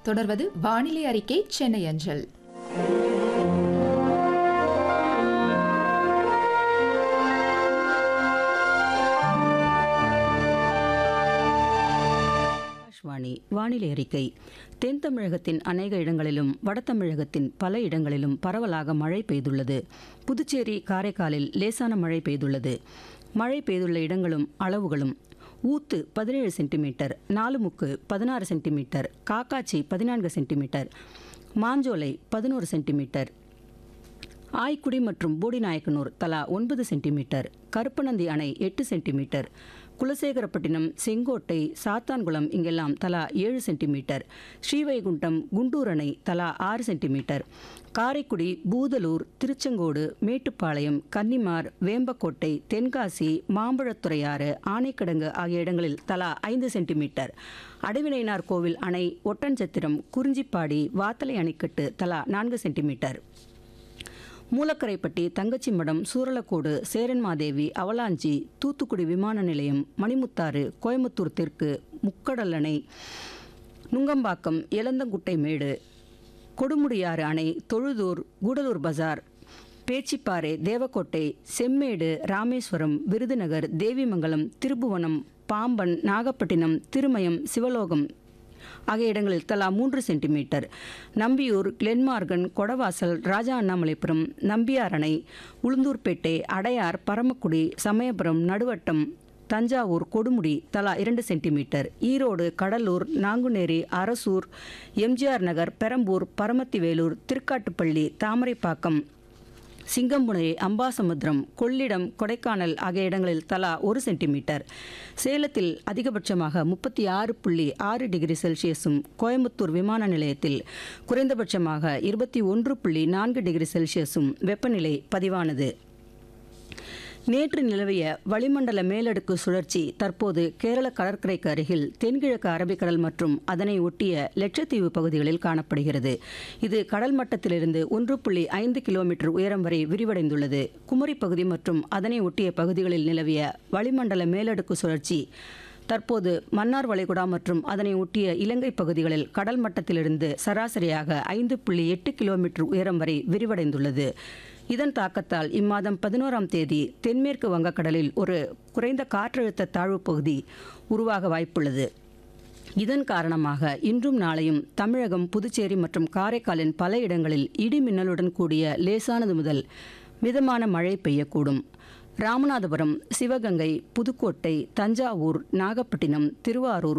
தொடர்வது வானிலை அறிக்கை சென்னை அஞ்சல் ஆகாஷ்வாணி வானிலை அறிக்கை தென் தமிழகத்தின் அநேக இடங்களிலும் வட தமிழகத்தின் பல இடங்களிலும் பரவலாக மழை பெய்துள்ளது புதுச்சேரி காரைக்காலில் லேசான மழை பெய்துள்ளது மழை பெய்துள்ள இடங்களும் அளவுகளும் ஊத்து பதினேழு சென்டிமீட்டர் நாலுமுக்கு பதினாறு சென்டிமீட்டர் காக்காச்சி பதினான்கு சென்டிமீட்டர் மாஞ்சோலை பதினோரு சென்டிமீட்டர் ஆய்க்குடி மற்றும் போடிநாயக்கனூர் தலா ஒன்பது சென்டிமீட்டர் கருப்பநந்தி அணை எட்டு சென்டிமீட்டர் குலசேகரப்பட்டினம் செங்கோட்டை சாத்தான்குளம் இங்கெல்லாம் தலா ஏழு சென்டிமீட்டர் ஸ்ரீவைகுண்டம் குண்டூர் அணை தலா ஆறு சென்டிமீட்டர் காரைக்குடி பூதலூர் திருச்செங்கோடு மேட்டுப்பாளையம் கன்னிமார் வேம்பக்கோட்டை தென்காசி மாம்பழத்துறையாறு ஆனைக்கிடங்கு ஆகிய இடங்களில் தலா ஐந்து சென்டிமீட்டர் அடைவினைனார் கோவில் அணை ஒட்டன்சத்திரம் குறிஞ்சிப்பாடி வாத்தலை அணைக்கட்டு தலா நான்கு சென்டிமீட்டர் மூலக்கரைப்பட்டி தங்கச்சிமடம் சூரலக்கோடு சேரன்மாதேவி அவலாஞ்சி தூத்துக்குடி விமான நிலையம் மணிமுத்தாறு கோயம்புத்தூர் தெற்கு முக்கடல் அணை நுங்கம்பாக்கம் எலந்தங்குட்டை மேடு கொடுமுடியாறு அணை தொழுதூர் கூடலூர் பஜார் பேச்சிப்பாறை தேவக்கோட்டை செம்மேடு ராமேஸ்வரம் விருதுநகர் தேவிமங்கலம் திருப்புவனம் பாம்பன் நாகப்பட்டினம் திருமயம் சிவலோகம் ஆகிய இடங்களில் தலா மூன்று சென்டிமீட்டர் நம்பியூர் கிளென்மார்கன் கொடவாசல் ராஜா அண்ணாமலைபுரம் நம்பியார் அணை உளுந்தூர்பேட்டை அடையார் பரமக்குடி சமயபுரம் நடுவட்டம் தஞ்சாவூர் கொடுமுடி தலா இரண்டு சென்டிமீட்டர் ஈரோடு கடலூர் நாங்குநேரி அரசூர் எம்ஜிஆர் நகர் பெரம்பூர் பரமத்திவேலூர் திருக்காட்டுப்பள்ளி தாமரைப்பாக்கம் சிங்கம்புனை அம்பாசமுத்திரம் கொள்ளிடம் கொடைக்கானல் ஆகிய இடங்களில் தலா ஒரு சென்டிமீட்டர் சேலத்தில் அதிகபட்சமாக முப்பத்தி ஆறு புள்ளி ஆறு டிகிரி செல்சியஸும் கோயம்புத்தூர் விமான நிலையத்தில் குறைந்தபட்சமாக இருபத்தி ஒன்று புள்ளி நான்கு டிகிரி செல்சியஸும் வெப்பநிலை பதிவானது நேற்று நிலவிய வளிமண்டல மேலடுக்கு சுழற்சி தற்போது கேரள கடற்கரைக்கு அருகில் தென்கிழக்கு அரபிக்கடல் மற்றும் அதனை ஒட்டிய லட்சத்தீவு பகுதிகளில் காணப்படுகிறது இது கடல் மட்டத்திலிருந்து ஒன்று புள்ளி ஐந்து கிலோமீட்டர் உயரம் வரை விரிவடைந்துள்ளது குமரி பகுதி மற்றும் அதனை ஒட்டிய பகுதிகளில் நிலவிய வளிமண்டல மேலடுக்கு சுழற்சி தற்போது மன்னார் வளைகுடா மற்றும் அதனை ஒட்டிய இலங்கை பகுதிகளில் கடல் மட்டத்திலிருந்து சராசரியாக ஐந்து புள்ளி எட்டு கிலோமீட்டர் உயரம் வரை விரிவடைந்துள்ளது இதன் தாக்கத்தால் இம்மாதம் பதினோராம் தேதி தென்மேற்கு வங்கக்கடலில் ஒரு குறைந்த காற்றழுத்த தாழ்வு பகுதி உருவாக வாய்ப்புள்ளது இதன் காரணமாக இன்றும் நாளையும் தமிழகம் புதுச்சேரி மற்றும் காரைக்காலின் பல இடங்களில் இடி மின்னலுடன் கூடிய லேசானது முதல் மிதமான மழை பெய்யக்கூடும் ராமநாதபுரம் சிவகங்கை புதுக்கோட்டை தஞ்சாவூர் நாகப்பட்டினம் திருவாரூர்